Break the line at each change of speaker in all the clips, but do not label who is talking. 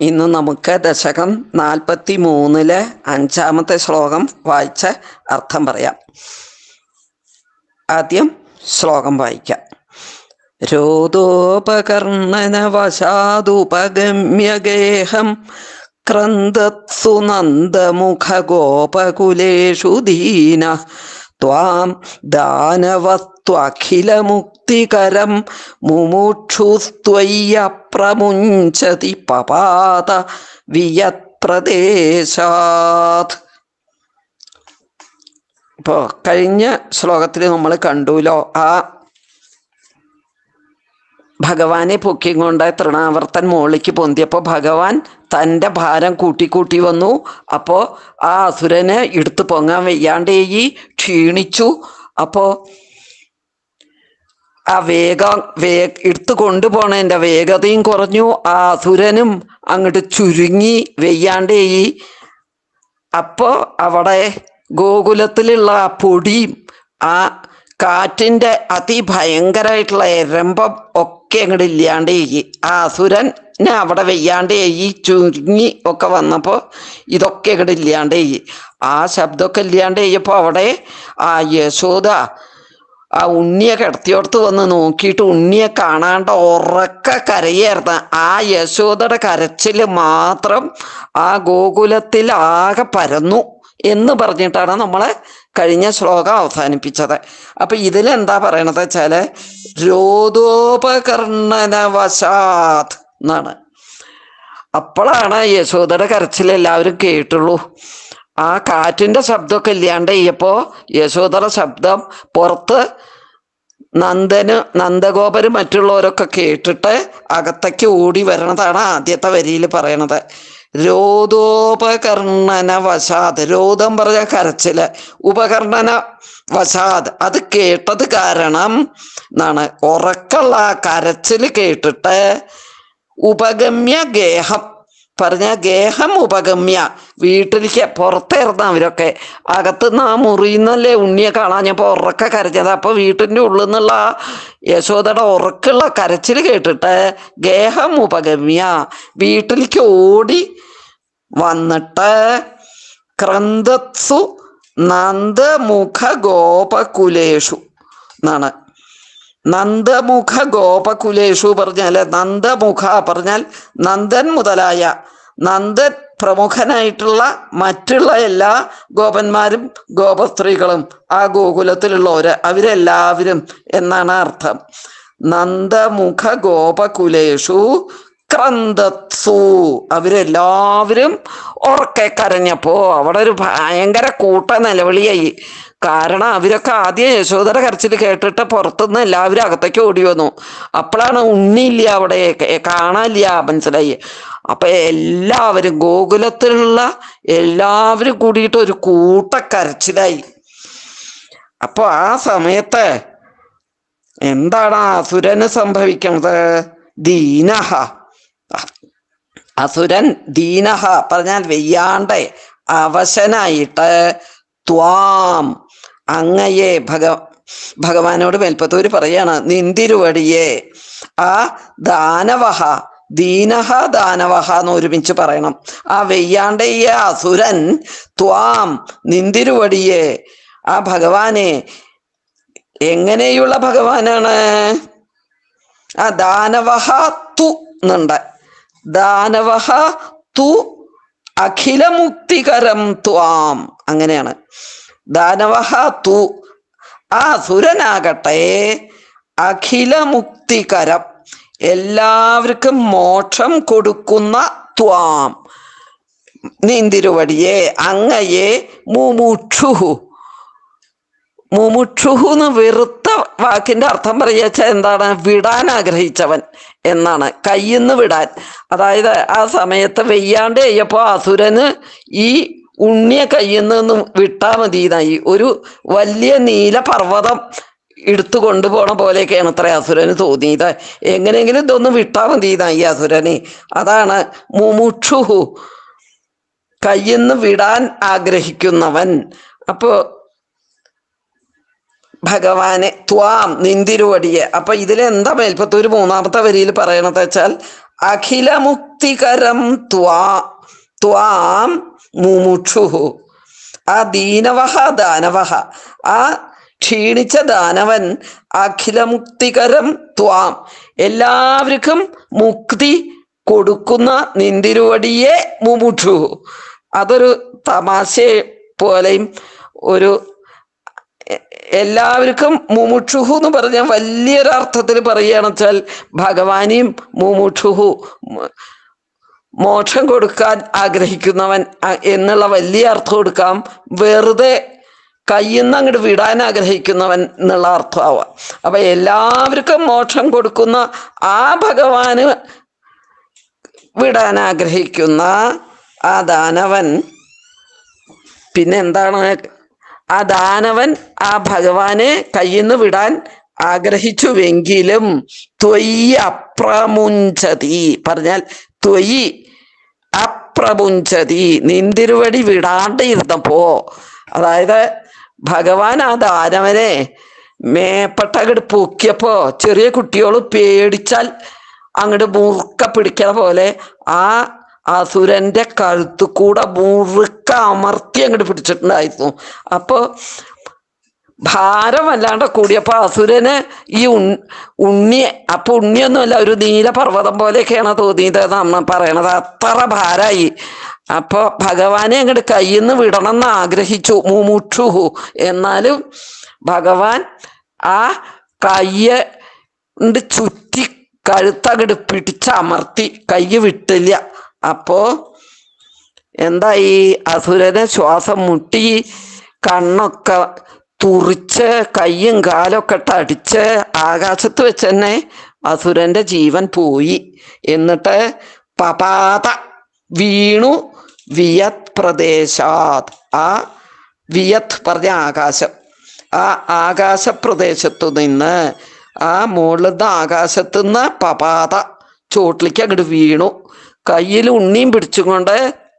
ഇന്ന് നമുക്ക് ദശകം നാൽപ്പത്തി മൂന്നിലെ അഞ്ചാമത്തെ ശ്ലോകം വായിച്ച് അർത്ഥം പറയാം ആദ്യം ശ്ലോകം വായിക്കാം രോദോപകർണനവശാദുപഗമ്യഗേഹം ക്രന്ദത്സു നന്ദമുഖഗോപകുലേഷു ദീന ത്വാം ദാനവത്വഖിലമുക്തികരം മുമുക്ഷുസ്ത്വയ്യപ്രമുഞ്ചതി പപാത വിയത്പ്രദേശാത് ഇപ്പോ കഴിഞ്ഞ ശ്ലോകത്തിൽ നമ്മൾ കണ്ടുല്ലോ ആ ഭഗവാനെ പൊക്കിക്കൊണ്ട് തൃണാവർത്തൻ മുകളിലേക്ക് പൊന്തിയപ്പോൾ ഭഗവാൻ തൻ്റെ ഭാരം കൂട്ടി കൂട്ടി വന്നു അപ്പോൾ ആ അസുരന് എടുത്തു പൊങ്ങാൻ വയ്യാണ്ടേയി ക്ഷീണിച്ചു അപ്പോൾ ആ വേഗം വേ എടുത്തു കൊണ്ടുപോണതിൻ്റെ വേഗതയും കുറഞ്ഞു ആ അസുരനും അങ്ങോട്ട് ചുരുങ്ങി വെയ്യാണ്ടേയി അപ്പോൾ അവിടെ ഗോകുലത്തിലുള്ള ആ പൊടിയും ആ കാറ്റിൻ്റെ അതിഭയങ്കരമായിട്ടുള്ള എരമ്പം ഒക്കെ അങ്ങോട്ട് ഇല്ലാണ്ടേ ആ അസുരനെ അവിടെ വെയ്യാണ്ടേ ഈ ചുരുങ്ങി ഒക്കെ വന്നപ്പോൾ ഇതൊക്കെ അങ്ങോട്ട് ഇല്ലാണ്ടേ ആ ശബ്ദമൊക്കെ ഇല്ലാണ്ടേ അപ്പോൾ അവിടെ ആ യശോദ ആ ഉണ്ണിയെ കിടത്തിയോടത്ത് വന്ന് നോക്കിയിട്ട് ഉണ്ണിയെ കാണാണ്ട് ഉറക്ക കരയായിരുന്നു ആ യശോദയുടെ കരച്ചിൽ മാത്രം ആ ഗോകുലത്തിൽ ആകെ പരന്നു എന്ന് പറഞ്ഞിട്ടാണ് നമ്മളെ കഴിഞ്ഞ ശ്ലോകം അവസാനിപ്പിച്ചത് അപ്പൊ ഇതിലെന്താ പറയണത് വെച്ചാല് രോദോപകർണനവശാത് എന്നാണ് അപ്പോഴാണ് യശോദയുടെ കരച്ചിൽ എല്ലാവരും കേട്ടുള്ളൂ ആ കാറ്റിന്റെ ശബ്ദമൊക്കെ ഇല്ലാണ്ട് ചെയ്യപ്പോ യശോദയുടെ ശബ്ദം പുറത്ത് നന്ദന് നന്ദഗോപര് മറ്റുള്ളവരൊക്കെ കേട്ടിട്ട് അകത്തേക്ക് ഓടി വരണതാണ് ആദ്യത്തെ വരിയിൽ പറയണത് രോദോപകർണന വശാദ് രോദം പറഞ്ഞ കരച്ചില് ഉപകർണന വശാദ് അത് കേട്ടത് കാരണം എന്നാണ് ഉറക്കുള്ള ആ കരച്ചിൽ കേട്ടിട്ട് ഉപഗമ്യ ഗേഹം പറഞ്ഞ ഗേഹം ഉപഗമ്യ വീട്ടിലേക്ക് പുറത്തേർന്ന അവരൊക്കെ അകത്തുനിന്ന് ആ മുറിയുന്നല്ലേ ഉണ്ണിയെ കാണാഞ്ഞപ്പോൾ ഉറക്ക കരഞ്ഞത് അപ്പോൾ വീട്ടിൻ്റെ ഉള്ളിൽ നിന്നുള്ള ആ യശോദയുടെ ഉറക്കുള്ള കരച്ചിൽ കേട്ടിട്ട് ഗേഹം ഉപഗമ്യ വീട്ടിലേക്ക് ഓടി വന്നിട്ട് ക്രന്ദത്സു നന്ദമുഖ ഗോപകുലേഷു എന്നാണ് നന്ദമുഖ ഗോപകുലേഷു പറഞ്ഞാൽ നന്ദമുഖ പറഞ്ഞാൽ നന്ദൻ മുതലായ നന്ദൻ പ്രമുഖനായിട്ടുള്ള മറ്റുള്ള എല്ലാ ഗോപന്മാരും ഗോപസ്ത്രീകളും ആ ഗോകുലത്തിലുള്ളവര് അവരെല്ലാവരും എന്നാണ് അർത്ഥം നന്ദമുഖ ഗോപകുലേഷു ക്രന്ദത്സു അവരെല്ലാവരും ഉറക്കെ കരഞ്ഞപ്പോ അവിടെ ഒരു ഭയങ്കര കൂട്ട നിലവിളിയായി കാരണം അവരൊക്കെ ആദ്യം യശോദര കരച്ചിൽ കേട്ടിട്ട് പുറത്തുനിന്ന് എല്ലാവരും അകത്തേക്ക് ഓടി വന്നു അപ്പോഴാണ് ഉണ്ണിയില്ല അവിടെ ക- കാണാനില്ല മനസ്സിലായി അപ്പൊ എല്ലാവരും ഗോകുലത്തിലുള്ള എല്ലാവരും കൂടിയിട്ട് ഒരു കൂട്ട കരച്ചിലായി അപ്പൊ ആ സമയത്ത് എന്താണ് ആ അസുരന് സംഭവിക്കുന്നത് ദീനഹ അസുരൻ ദീനഹ പറഞ്ഞാൽ വെയ്യാണ്ടെ അവശനായിട്ട് ത്വാം അങ്ങയെ ഭഗ ഭഗവാനോട് മേൽപ്പത്തൂര് പറയാണ് നിന്തിരുവടിയെ ആ ദാനവഹ ദീനഹ ദാനവഹ എന്ന് ഒരുമിച്ച് പറയണം ആ വെയ്യാണ്ടെ ഈ അസുരൻ ത്വാം നിന്തിരുവടിയെ ആ ഭഗവാനെ എങ്ങനെയുള്ള ഭഗവാനാണ് ആ ദാനവഹ തു എന്നുണ്ട് ദാനവഹ തു അഖിലമുക്തികരം ത്വാം അങ്ങനെയാണ് ദാനവഹ തു ആ സുരനാകട്ടെ അഖിലമുക്തികരം എല്ലാവർക്കും മോക്ഷം കൊടുക്കുന്ന ത്വാം നീന്തിരുവടിയെ അങ്ങയെ മുമുക്ഷുഹു മുമുക്ഷുഹു എന്ന് വെറുത്ത വാക്കിന്റെ അർത്ഥം പറയുക എന്താണ് വിടാൻ ആഗ്രഹിച്ചവൻ എന്നാണ് കയ്യിന്ന് വിടാൻ അതായത് ആ സമയത്ത് വെയ്യാണ്ട് ചെയ്യപ്പോ അസുരന് ഈ ഉണ്ണിയ കയ്യിൽ നിന്ന് വിട്ടാ മതി എന്നായി ഒരു വലിയ നീല പർവ്വതം എടുത്തു കൊണ്ടുപോണ പോലെയൊക്കെയാണ് അത്ര അസുരന് തോന്നിയത് എങ്ങനെയെങ്കിലും ഇതൊന്ന് വിട്ടാ മതി എന്നായി അസുരന് അതാണ് മുമുക്ഷുഹു കയ്യിന്ന് വിടാൻ ആഗ്രഹിക്കുന്നവൻ അപ്പോ ഭഗവാനെ ത്വാം നിന്തിരുവടിയെ അപ്പൊ ഇതിൽ എന്താ മേൽപ്പത്തൂര് മൂന്നാമത്തെ വരിയിൽ പറയണത് വെച്ചാൽ അഖിലമുക്തികരം ത്വാ ത്വാം മുമുക്ഷു ആ ദീനവഹ ദാനവഹ ആ ക്ഷീണിച്ച ദാനവൻ അഖിലമുക്തികരം ത്വാം എല്ലാവർക്കും മുക്തി കൊടുക്കുന്ന നിന്തിരുവടിയെ മുമുക്ഷു അതൊരു തമാശ പോലെയും ഒരു എ- എല്ലാവർക്കും മുമുക്ഷുഹു എന്ന് പറഞ്ഞാൽ വലിയൊരു അർത്ഥത്തിൽ പറയുകയാണെന്ന് വെച്ചാൽ ഭഗവാനെയും മുമുക്ഷുഹു മ- മോക്ഷം കൊടുക്കാൻ ആഗ്രഹിക്കുന്നവൻ അ- എന്നുള്ള വലിയ അർത്ഥം കൊടുക്കാം വെറുതെ കയ്യിൽ നിന്ന് അങ്ങോട്ട് വിടാൻ ആഗ്രഹിക്കുന്നവൻ എന്നുള്ള അർത്ഥമാവാം അപ്പൊ എല്ലാവർക്കും മോക്ഷം കൊടുക്കുന്ന ആ ഭഗവാന് വിടാൻ ആഗ്രഹിക്കുന്ന ആ ദാനവൻ പിന്നെ എന്താണ് ആ ദാനവൻ ആ ഭഗവാനെ കയ്യിൽ നിന്ന് വിടാൻ ആഗ്രഹിച്ചുവെങ്കിലും ത്വയി അപ്രമുഞ്ചതി പറഞ്ഞാൽ ത്വയി അപ്രമുഞ്ചതി നിന്തിരുവടി വിടാണ്ട് ഇരുന്നപ്പോ അതായത് ഭഗവാൻ ആ ദാനവനെ മേപ്പട്ടങ്ങട് പൊക്കിയപ്പോ ചെറിയ കുട്ടികൾ പേടിച്ചാൽ അങ്ങോട്ട് മുറുക്ക പിടിക്കണ പോലെ ആ അസുരന്റെ കഴുത്തു കൂടെ മുറുക്ക അമർത്തി അങ്ങോട്ട് പിടിച്ചിട്ടുണ്ടായിരുന്നു അപ്പോ ഭാരം വല്ലാണ്ട് കൂടിയപ്പോ അസുരന് ഈ ഉൺ ഉണ്ണി അപ്പൊ ഉണ്ണിയൊന്നുമല്ല ഒരു നീല പർവ്വതം പോലെയൊക്കെയാണ് തോന്നിയത് നമ്മൾ പറയണത് അത്ര ഭാരായി അപ്പൊ ഭഗവാനെ അങ്ങോട്ട് കയ്യിൽ നിന്ന് വിടണം എന്ന് ആഗ്രഹിച്ചു മുമുക്ഷുഹു എന്നാലും ഭഗവാൻ ആ കയ്യ് ണ്ട് ചുറ്റി കഴുത്തങ്ങട് പിടിച്ചമർത്തി കൈ വിട്ടില്ല അപ്പോ എന്തായി അസുരന് ശ്വാസം മുട്ടി കണ്ണൊക്കെ തുറിച്ച് കയ്യും കാലൊക്കെ തടിച്ച് ആകാശത്ത് വെച്ച് തന്നെ അസുരന്റെ ജീവൻ പോയി എന്നിട്ട് പപാത വീണു വിയത് പ്രദേശാത് ആ വിയത് പറഞ്ഞ ആകാശം ആ ആകാശപ്രദേശത്തു നിന്ന് ആ മുകളിലത്തെ ആകാശത്തു നിന്ന് പപാത ചോട്ടിലേക്ക് അങ്ങോട്ട് വീണു കയ്യിൽ ഉണ്ണിയും പിടിച്ചുകൊണ്ട്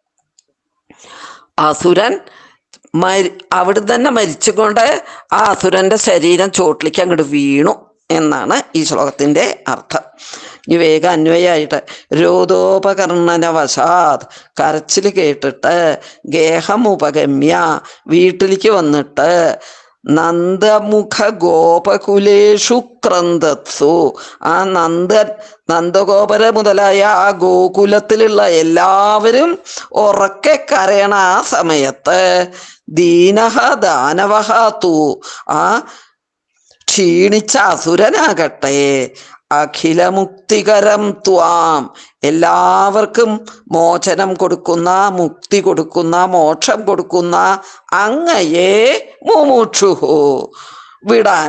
അസുരൻ മരി അവിടെ തന്നെ മരിച്ചുകൊണ്ട് ആ അസുരന്റെ ശരീരം ചോട്ടിലേക്ക് അങ്ങോട്ട് വീണു എന്നാണ് ഈ ശ്ലോകത്തിന്റെ അർത്ഥം ഇനി വേഗം അന്വയമായിട്ട് രോധോപകർണനവശാത് കരച്ചിൽ കേട്ടിട്ട് ഗേഹം ഉപഗമ്യ വീട്ടിലേക്ക് വന്നിട്ട് നന്ദമുഖ ഗോപകുലേഷു ക്രന്ദത്സു ആ നന്ദൻ നന്ദഗോപര മുതലായ ആ ഗോകുലത്തിലുള്ള എല്ലാവരും ഉറക്കെ കരയണ ആ സമയത്ത് ദീനഹ ദാനവഹ തു ആ ക്ഷീണിച്ച അസുരനാകട്ടെ അഖിലമുക്തികരം ത്വാം എല്ലാവർക്കും മോചനം കൊടുക്കുന്ന മുക്തി കൊടുക്കുന്ന മോക്ഷം കൊടുക്കുന്ന അങ്ങയെ മുമുക്ഷുഹു വിടാൻ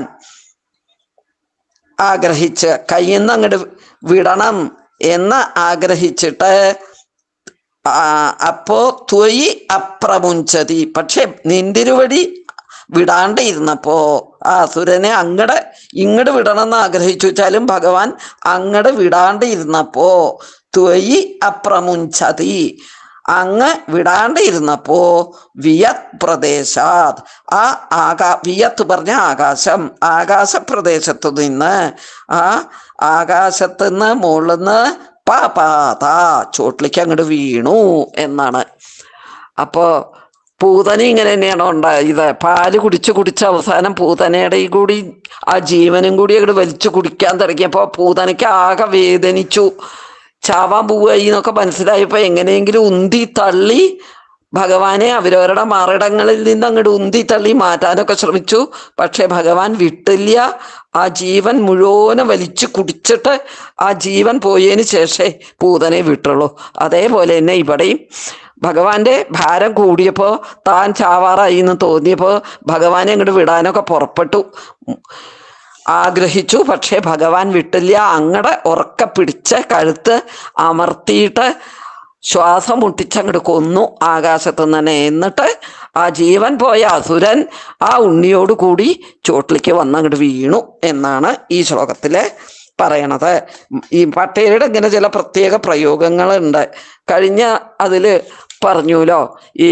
ആഗ്രഹിച്ച് കയ്യിൽ നിന്ന് അങ്ങോട്ട് വിടണം എന്ന് ആഗ്രഹിച്ചിട്ട് ആ, അപ്പോ ത്വയി അപ്രമുഞ്ചതി പക്ഷെ നിന്തിരുവടി വിടാണ്ട് ഇരുന്നപ്പോ ആ അസുരനെ അങ്ങടെ ഇങ്ങട് വിടണം എന്ന് ആഗ്രഹിച്ചു വെച്ചാലും ഭഗവാൻ അങ്ങട് വിടാണ്ട് ഇരുന്നപ്പോ ത്വയി അപ്രമുഞ്ചതി അങ്ങ് വിടാണ്ട് ഇരുന്നപ്പോ വിയത് പ്രദേശാത് ആ ആകാ വിയത്ത് പറഞ്ഞ ആകാശം ആകാശപ്രദേശത്തു നിന്ന് ആ ആകാശത്ത് നിന്ന് മുകളിൽ നിന്ന് പാപാത ചോട്ടിലേക്ക് അങ്ങോട്ട് വീണു എന്നാണ് അപ്പോ പൂതന ഇങ്ങനെ തന്നെയാണോ ഉണ്ടായത് പാല് കുടിച്ച് കുടിച്ച് അവസാനം പൂതനയുടെ ഈ കൂടി ആ ജീവനും കൂടി അങ്ങോട്ട് വലിച്ചു കുടിക്കാൻ തുടങ്ങിയപ്പോ പൂതനയ്ക്ക് ആകെ വേദനിച്ചു ചാവാൻ പോവുകയി എന്നൊക്കെ മനസ്സിലായപ്പോ എങ്ങനെയെങ്കിലും ഉന്തി തള്ളി ഭഗവാനെ അവരവരുടെ മാറിടങ്ങളിൽ നിന്ന് അങ്ങോട്ട് ഉന്തി തള്ളി മാറ്റാനൊക്കെ ശ്രമിച്ചു പക്ഷെ ഭഗവാൻ വിട്ടില്ല ആ ജീവൻ മുഴുവനും വലിച്ചു കുടിച്ചിട്ട് ആ ജീവൻ പോയതിന് ശേഷേ പൂതനെ വിട്ടുള്ളൂ അതേപോലെ തന്നെ ഇവിടെയും ഭഗവാന്റെ ഭാരം കൂടിയപ്പോ താൻ ചാവാറായി എന്ന് തോന്നിയപ്പോ ഭഗവാനെ അങ്ങോട്ട് വിടാനൊക്കെ പുറപ്പെട്ടു ആഗ്രഹിച്ചു പക്ഷെ ഭഗവാൻ വിട്ടില്ല അങ്ങടെ ഉറക്ക പിടിച്ച് കഴുത്ത് അമർത്തിയിട്ട് ശ്വാസം മുട്ടിച്ചങ്ങോട്ട് കൊന്നു ആകാശത്ത് നിന്ന് തന്നെ എന്നിട്ട് ആ ജീവൻ പോയ അസുരൻ ആ ഉണ്ണിയോട് കൂടി ചോട്ടിലേക്ക് വന്നങ്ങോട്ട് വീണു എന്നാണ് ഈ ശ്ലോകത്തിലെ പറയണത് ഈ പട്ടേലിയുടെ ഇങ്ങനെ ചില പ്രത്യേക പ്രയോഗങ്ങളുണ്ട് കഴിഞ്ഞ അതില് പറഞ്ഞുല്ലോ ഈ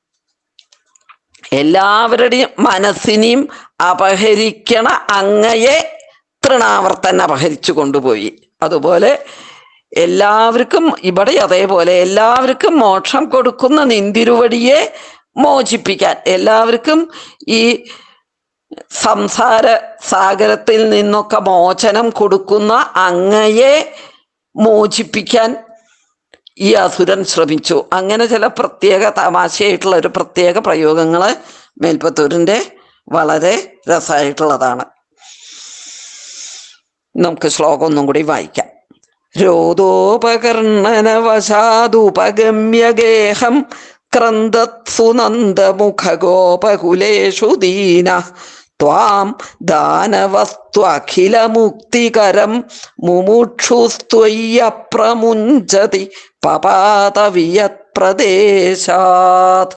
എല്ലാവരുടെയും മനസ്സിനെയും അപഹരിക്കണ അങ്ങയെ തൃണാവർത്തൻ അപഹരിച്ചു കൊണ്ടുപോയി അതുപോലെ എല്ലാവർക്കും ഇവിടെ അതേപോലെ എല്ലാവർക്കും മോക്ഷം കൊടുക്കുന്ന നിന്തിരുവടിയെ മോചിപ്പിക്കാൻ എല്ലാവർക്കും ഈ സംസാര സാഗരത്തിൽ നിന്നൊക്കെ മോചനം കൊടുക്കുന്ന അങ്ങയെ മോചിപ്പിക്കാൻ ഈ അസുരൻ ശ്രമിച്ചു അങ്ങനെ ചില പ്രത്യേക തമാശയായിട്ടുള്ള ഒരു പ്രത്യേക പ്രയോഗങ്ങൾ മേൽപ്പത്തൂരിൻ്റെ വളരെ രസമായിട്ടുള്ളതാണ് നമുക്ക് ശ്ലോകം ഒന്നും കൂടി വായിക്കാം രോദോപകർണനവശാദുപഗമ്യഗേഹം ക്രന്ദത്സു നന്ദമുഖഗോപകുലേഷു ദീന ത്വാം ദാനവസ്ത്വഖിലമുക്തികരം മുമുക്ഷുസ്ത്വയ്യപ്രമുഞ്ചതി പപാതവിയത് പ്രദേശാത്